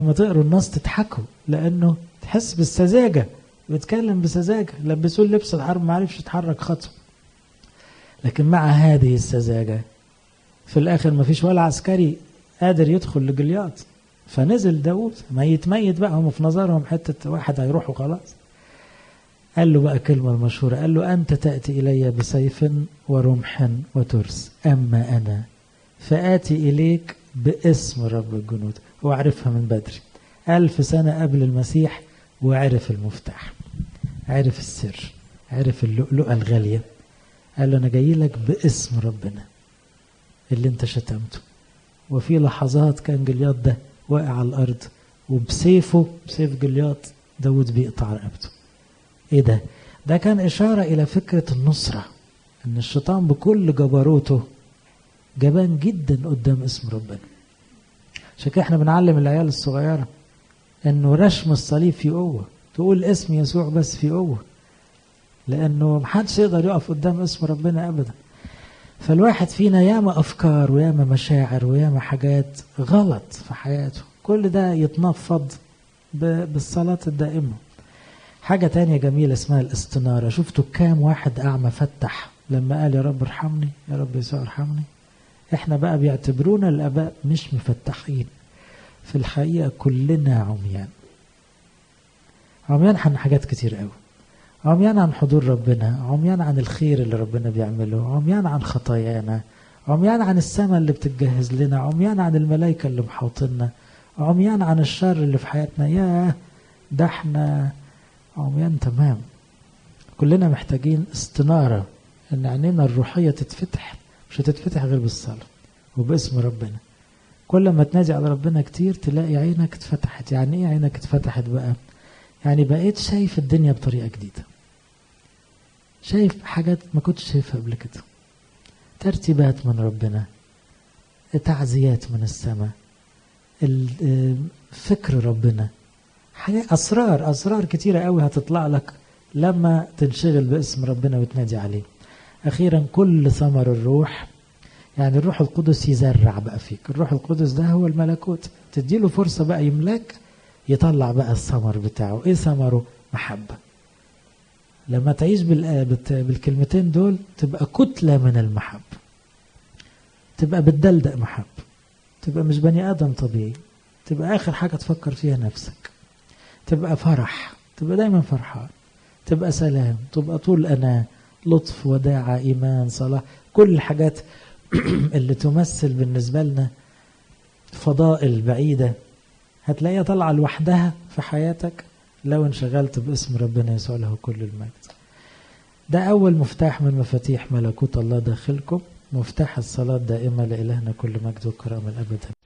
لما تقروا النص تضحكوا لانه تحس بالسذاجه بيتكلم بسذاجه لبسوه لبس الحرب ما عرفش يتحرك خطوه لكن مع هذه السذاجه في الاخر ما فيش ولا عسكري قادر يدخل لجلياط فنزل داود ميت ميت بقى هم في نظرهم حته واحد هيروح وخلاص قال له بقى كلمة المشهورة قال له أنت تأتي إلي بسيف ورمح وترس أما أنا فآتي إليك باسم رب الجنود هو عرفها من بدري ألف سنة قبل المسيح وعرف المفتاح عرف السر عرف اللؤلؤة الغالية قال له أنا جاي لك باسم ربنا اللي أنت شتمته وفي لحظات كان جلياط ده واقع على الأرض وبسيفه بسيف جلياط داود بيقطع رقبته ايه ده ده كان اشاره الى فكره النصره ان الشيطان بكل جبروته جبان جدا قدام اسم ربنا عشان كده احنا بنعلم العيال الصغيره انه رشم الصليب في قوه تقول اسم يسوع بس في قوه لانه محدش يقدر يقف قدام اسم ربنا ابدا فالواحد فينا ياما افكار وياما مشاعر وياما حاجات غلط في حياته كل ده يتنفض بالصلاه الدائمه حاجة تانية جميلة اسمها الاستنارة شفتوا كام واحد أعمى فتح لما قال يا رب ارحمني يا رب يسوع ارحمني احنا بقى بيعتبرونا الآباء مش مفتحين في الحقيقة كلنا عميان عميان عن حاجات كتير قوي عميان عن حضور ربنا عميان عن الخير اللي ربنا بيعمله عميان عن خطايانا عميان عن السماء اللي بتتجهز لنا عميان عن الملائكة اللي محوطنا عميان عن الشر اللي في حياتنا ياه ده احنا عميان تمام كلنا محتاجين استنارة ان عينينا الروحية تتفتح مش هتتفتح غير بالصلاة وباسم ربنا كل ما تنادي على ربنا كتير تلاقي عينك اتفتحت يعني ايه عينك اتفتحت بقى يعني بقيت شايف الدنيا بطريقة جديدة شايف حاجات ما كنتش شايفها قبل كده ترتيبات من ربنا تعزيات من السماء فكر ربنا حاجات اسرار اسرار كتيره قوي هتطلع لك لما تنشغل باسم ربنا وتنادي عليه اخيرا كل ثمر الروح يعني الروح القدس يزرع بقى فيك الروح القدس ده هو الملكوت تديله فرصه بقى يملاك يطلع بقى الثمر بتاعه ايه ثمره محبه لما تعيش بالكلمتين دول تبقى كتله من المحبه تبقى بتدلدق محبه تبقى مش بني ادم طبيعي تبقى اخر حاجه تفكر فيها نفسك تبقى فرح تبقى دايما فرحان تبقى سلام تبقى طول أنا لطف وداعة إيمان صلاة كل الحاجات اللي تمثل بالنسبة لنا فضائل بعيدة هتلاقيها طالعة لوحدها في حياتك لو انشغلت باسم ربنا يسوع له كل المجد ده أول مفتاح من مفاتيح ملكوت الله داخلكم مفتاح الصلاة دائمة لإلهنا كل مجد وكرامة الأبد